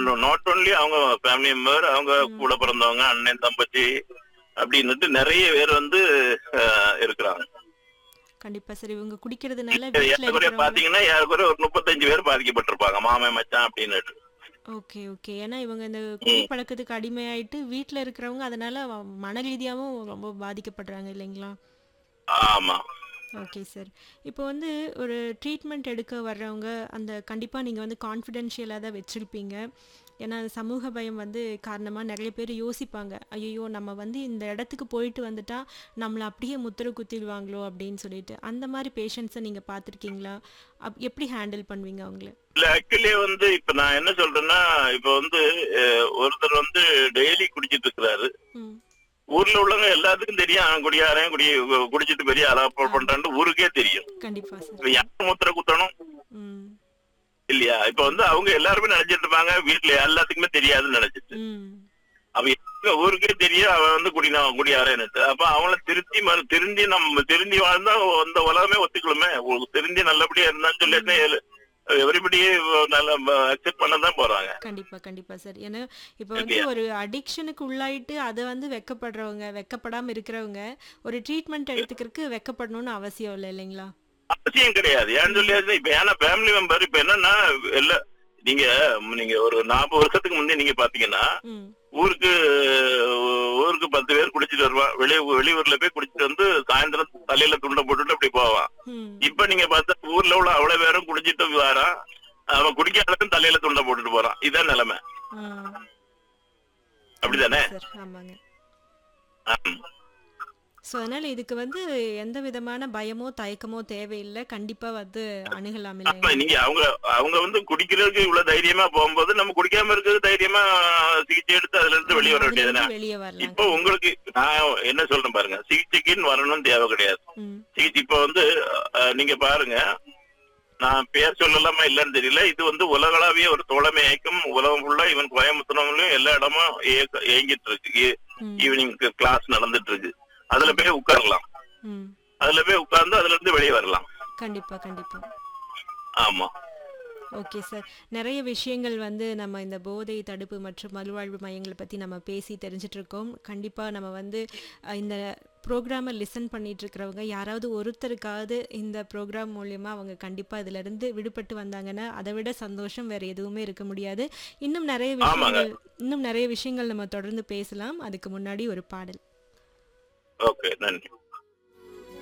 Not only அவங்க family member அவங்க கூட பிறந்தவங்க அண்ணன் தம்பச்சி அப்படின்னுட்டு நிறைய பேர் வந்து அஹ், இருக்கிறாங்க கண்டிப்பா சார் இவங்க குடிக்கிறதுனால வீட்ல ஏறக்குறைய இருக்கிறவங்க பாத்தீங்கன்னா ஏறக்குறைய ஒரு முப்பத்தஞ்சு பேர் பாதிக்கப்பட்டிருப்பாங்க மாமன் மச்சான் அப்படின்னுட்டு ஓகே ஓகே ஏன்னா இவங்க இந்த குடி பழக்கத்துக்கு அடிமையாயிட்டு வீட்ல இருக்கிறவங்க அதனால வ- மன ரீதியாவும் ரொம்ப பாதிக்கப்படுறாங்க இல்லைங்களா ஆமா ஓகே சார் இப்போ வந்து ஒரு ட்ரீட்மெண்ட் எடுக்க வர்றவங்க அந்த கண்டிப்பாக நீங்கள் வந்து கான்ஃபிடென்ஷியலாக தான் வச்சுருப்பீங்க ஏன்னா சமூக பயம் வந்து காரணமாக நிறைய பேர் யோசிப்பாங்க ஐயோ நம்ம வந்து இந்த இடத்துக்கு போயிட்டு வந்துட்டா நம்மளை அப்படியே முத்திரை குத்திடுவாங்களோ அப்படின்னு சொல்லிட்டு அந்த மாதிரி பேஷண்ட்ஸை நீங்கள் பார்த்துருக்கீங்களா அப் எப்படி ஹேண்டில் பண்ணுவீங்க அவங்கள இல்ல ஆக்சுவலி வந்து இப்ப நான் என்ன சொல்றேன்னா இப்ப வந்து அஹ், ஒருத்தர் வந்து டெய்லி குடிச்சிட்டு இருக்கிறாரு ம் ஊர்ல உள்ளவங்க எல்லாத்துக்கும் தெரியும் அவன் குடியாரன் குடி குடிச்சிட்டு பெரிய அலாப்ப பண்றான்னு ஊருக்கே தெரியும் கண்டிப்பாக சார் இப்ப யார் முத்திர குத்தணும் ம் இல்லையா இப்ப வந்து அவங்க எல்லாருமே நினைச்சிட்டு இருப்பாங்க வீட்டுல எல்லாத்துக்குமே தெரியாதுன்னு நினைச்சிட்டு ம் அவன் எங்க ஊருக்கே தெரியும் அவன் வந்து குடினா குடியாரன்னுட்டு அப்ப அவங்கள திருத்தி மறு- திருந்தி நம்ம திருந்தி வாழ்ந்தா அந்த உலகமே ஒத்துக்கலுமே உங்களுக்கு திருந்தி நல்லபடியா இருந்தான்னு சொல்லி எவரிபடியே நல்ல அக்செப்ட் பண்ண தான் போறாங்க கண்டிப்பா கண்டிப்பா சார் ஏன்னா இப்போ வந்து ஒரு அடிக்ஷனுக்கு உள்ளாயிட்டு அதை வந்து வெக்கப்படுறவங்க வெக்கப்படாம இருக்கிறவங்க ஒரு ட்ரீட்மெண்ட் எடுத்துக்கிறதுக்கு வெக்கப்படணும்னு அவசியம் இல்லை இல்லைங்களா அவசியம் கிடையாது ஏன்னு சொல்லி இப்ப ஏன்னா ஃபேமிலி மெம்பர் இப்ப என்னன்னா எல்லா நீங்க நீங்க ஒரு நாற்பது வருஷத்துக்கு முன்னே நீங்க பாத்தீங்கன்னா ம் ஊருக்கு ஊருக்கு பத்து பேர் குடிச்சிட்டு வருவான் வெளிய வெளியூர்ல போய் குடிச்சிட்டு வந்து சாயந்தரம் தலையில துண்டை போட்டுட்டு அப்படி போவான் ம் இப்ப நீங்க பார்த்தா ஊர்ல உள்ள அவ்வளவு பேரும் குடிச்சிட்டு வரான் அவன் குடிக்காததும் தலையில துண்டை போட்டுட்டு போறான் இதான் நிலைமை ஆ அப்படிதானே சார் ஆமாங்க ஆம். ஸோ அதனால இதுக்கு வந்து எந்த விதமான பயமோ தயக்கமோ தேவையில்லை கண்டிப்பா வந்து அணுகலாம் அப்ப இல்லைங்களா நீங்க அவங்க அவங்க வந்து குடிக்கிறதுக்கு இவ்வளவு தைரியமா போகும்போது நம்ம குடிக்காம இருக்கிறது தைரியமா சிகிச்சை எடுத்து அதுல இருந்து வெளியே வர அதுல வேண்டியதுதானே இருந்து வெளியே வரலாம் இப்போ உங்களுக்கு நான் என்ன சொல்றேன் பாருங்க சிகிச்சைக்குன்னு வரணும்னு தேவை கிடையாது ம் சிகிச்சை இப்ப வந்து அஹ், நீங்க பாருங்க நான் பேர் சொல்லலாமா இல்லன்னு தெரியல இது வந்து உலகளாவிய ஒரு தோழமை இயக்கம் உலகம் ஃபுல்லா ஈவன் கோயம்புத்தூர்லயும் எல்லா இடமும் இயக்க- இயங்கிட்டு இருக்கு ம் ஈவினிங் கிளாஸ் நடந்துட்டு இருக்கு அதுல போய் உட்காரலாம் ம் அதுல போய் உட்கார்ந்து அதுல இருந்து வெளியே வரலாம் கண்டிப்பா கண்டிப்பா ஆமா ஓகே சார் நிறைய விஷயங்கள் வந்து நம்ம இந்த போதை தடுப்பு மற்றும் மறுவாழ்வு மையங்களை பற்றி நம்ம பேசி தெரிஞ்சிட்டு இருக்கோம் கண்டிப்பாக நம்ம வந்து அஹ், இந்த ப்ரோக்ராமை லிசன் பண்ணிட்டு இருக்கிறவங்க யாராவது ஒருத்தருக்காவது இந்த ப்ரோக்ராம் மூலியமாக அவங்க கண்டிப்பாக இதிலிருந்து விடுபட்டு வந்தாங்கன்னா அதை விட சந்தோஷம் வேறு எதுவுமே இருக்க முடியாது இன்னும் நிறைய விஷயங்கள் இன்னும் நிறைய விஷயங்கள் நம்ம தொடர்ந்து பேசலாம் அதுக்கு முன்னாடி ஒரு பாடல் ஓகே நன்றி